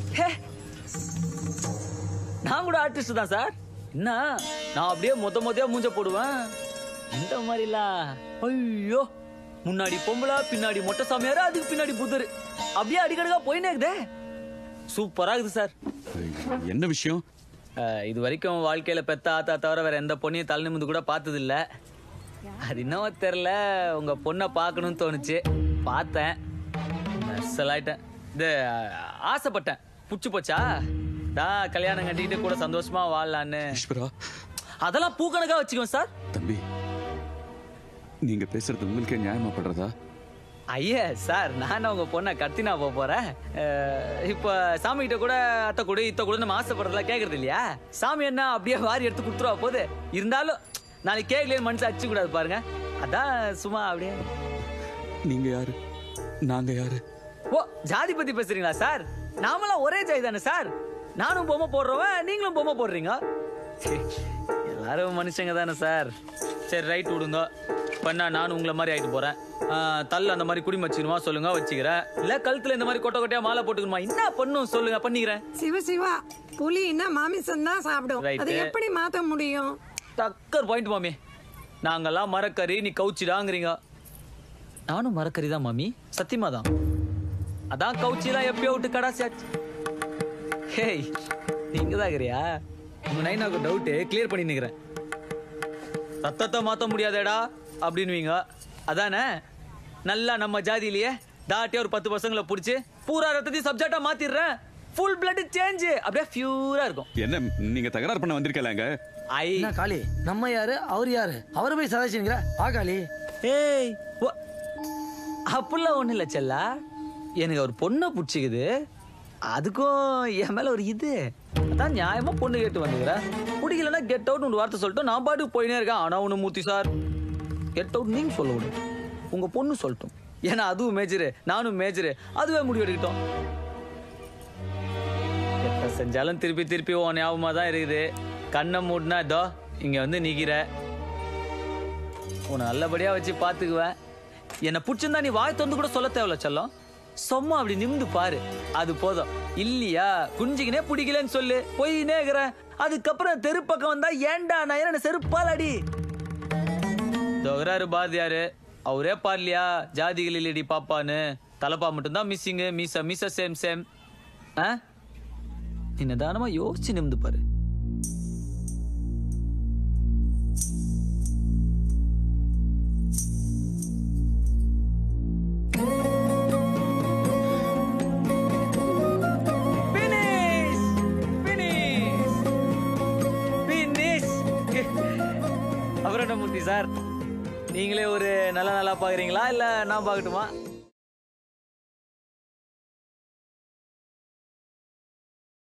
ஹே. நான் கூட ஆர்டிஸ்ட் தான் சார் என்ன நான் அப்படியே மொத்த மொத்தையா மூஞ்ச போடுவேன் இந்த மாதிரிலாம் ஐயோ முன்னாடி பொம்பளை பின்னாடி மொட்டை சாமியாரு அதுக்கு பின்னாடி புத்தர் அப்படியே அடிக்கடிக்கா போயினே இருக்குதே சூப்பரா இருக்குது சார் என்ன விஷயம் அஹ், இது வரைக்கும் வாழ்க்கையில பெத்த ஆத்தா தவிர வேற எந்த பொண்ணையும் தலை நிமிந்து கூட பார்த்தது இல்ல அது என்னவோ தெரியல உங்க பொண்ணை பார்க்கணும்னு தோணுச்சு பார்த்தேன் நர்சலாயிட்டேன் இது அஹ், ஆசைப்பட்டேன் புடிச்சு போச்சா தான் கல்யாணம் கட்டிக்கிட்டு கூட சந்தோஷமா வாழலான்னு ஈஸ்வரா அதெல்லாம் பூக்கணக்கா வச்சுக்கோங்க சார் தம்பி நீங்க பேசுறது உங்களுக்கே நியாயமா படுறதா ஐயா சார் நான் உங்க பொண்ணை கத்தினா போக போறேன் அஹ், இப்ப சாமி கிட்ட கூட அத்தை கூட இத்த கூட நம்ம ஆசைப்படுறதெல்லாம் கேக்குறது இல்லையா சாமி என்ன அப்படியே வாரி எடுத்து கொடுத்துருவா போகுது இருந்தாலும் நாளைக்கு கேட்கலையே மனசு அடிச்சு கூடாது பாருங்க அதான் சும்மா அப்படியே நீங்க யாரு நாங்க யாரு ஓ ஜாதி பத்தி பேசுறீங்களா சார் நாமெல்லாம் ஒரே ஜாதி தானே சார் நானும் பொம்மை போடுறவன் நீங்களும் பொம்மை போடுறீங்க சீ, எல்லாரும் மனுஷங்க தானே சார் சரி ரைட் விடுங்க பண்ணா நானும் உங்களை மாதிரி ஆயிட்டு போறேன் ஆ, தள்ள அந்த மாதிரி குடி வச்சுக்கணுமா சொல்லுங்க வச்சுக்கிறேன் இல்ல கழுத்துல இந்த மாதிரி கொட்டை கொட்டையா மாலை போட்டுக்கணுமா என்ன பண்ணும் சொல்லுங்க பண்ணிக்கிறேன் சிவ சிவா புலின்னா மாமிசம் தான் சாப்பிடும் Right. அதை எப்படி மாத்த முடியும் டக்கர் பாயிண்ட் மாமி நாங்கெல்லாம் மரக்கறி நீ கவுச்சிடாங்கிறீங்க நானும் மரக்கறி தான் மாமி சத்தியமா தான் அதான் கவுச்சிலாம் எப்பயோ விட்டு கடாசியாச்சு ஹேய் நீங்க தான் இருக்கிறியா உங்க நைனாக்கு டவுட்டு கிளியர் பண்ணி நிக்கிறேன் ரத்தத்தை மாத்த முடியாதேடா அப்படின்னுவீங்க அதானே நல்லா நம்ம ஜாதியிலேயே தாட்டியா ஒரு பத்து பசங்களை பிடிச்சி பூரா ரத்தத்தையும் சப்ஜெக்டா மாத்திடுறேன் ஃபுல் பிளட் சேஞ்ச் அப்படியே பியூரா இருக்கும் என்ன நீங்க தகராறு பண்ண வந்திருக்கலாங்க ஐ என்ன காளி நம்ம யாரு அவர் யாரு அவரை போய் சதாச்சிங்கிற ஆ காளி ஏய் வா- அப்படிலாம் ஒண்ணும் இல்ல செல்லா எனக்கு ஒரு பொண்ணை பிடிச்சிக்குது அதுக்கும் என் மேல ஒரு இது அதான் நியாயமா பொண்ணு கேட்டு வந்துக்கிறேன் பிடிக்கலன்னா கெட் அவுட் ஒரு வார்த்தை சொல்லிட்டு நான் பாட்டுக்கு போயினே இருக்கேன் ஆனா ஒண்ணு மூர்த்தி சார் கெட் அவுட் நீங்க சொல்ல விடு உங்க பொண்ணு சொல்லட்டும் ஏன்னா அதுவும் மேஜரு நானும் மேஜரு அதுவே முடிவு எடுக்கட்டும் எப்ப செஞ்சாலும் திருப்பி திருப்பி உன் ஞாபகமா தான் இருக்குது கண்ணை மூடினா இதோ இங்க வந்து நிக்கிற உன்னை நல்லபடியா வச்சு பாத்துக்குவேன் என்னை பிடிச்சிருந்தா நீ வாய் திறந்து கூட சொல்ல தேவையில்ல செல்லம் சும்மா அப்படி நிமிந்து பாரு அது போதும் இல்லையா குஞ்சிக்கினே பிடிக்கலன்னு சொல்லு போய் நேக்குறேன் அதுக்கப்புறம் தெரு பக்கம் வந்தா ஏன்டா நான் என்ன செருப்பால் அடி தொகராரு பாரதியாரு அவரே பாரலையா ஜாதிகள் இல்லடி பாப்பான்னு தலப்பா மட்டும்தான் மிஸ்ஸிங்கு மீச மீச சேம் சேம் ஆ நீ நிதானமா யோசிச்சு நிமிந்து பாரு Finish! Finish! Finish! அப்புறம் என்ன மூர்த்தி சார் நீங்களே ஒரு நல்ல நல்லா பாக்குறீங்களா இல்ல நான் பார்க்கட்டுமா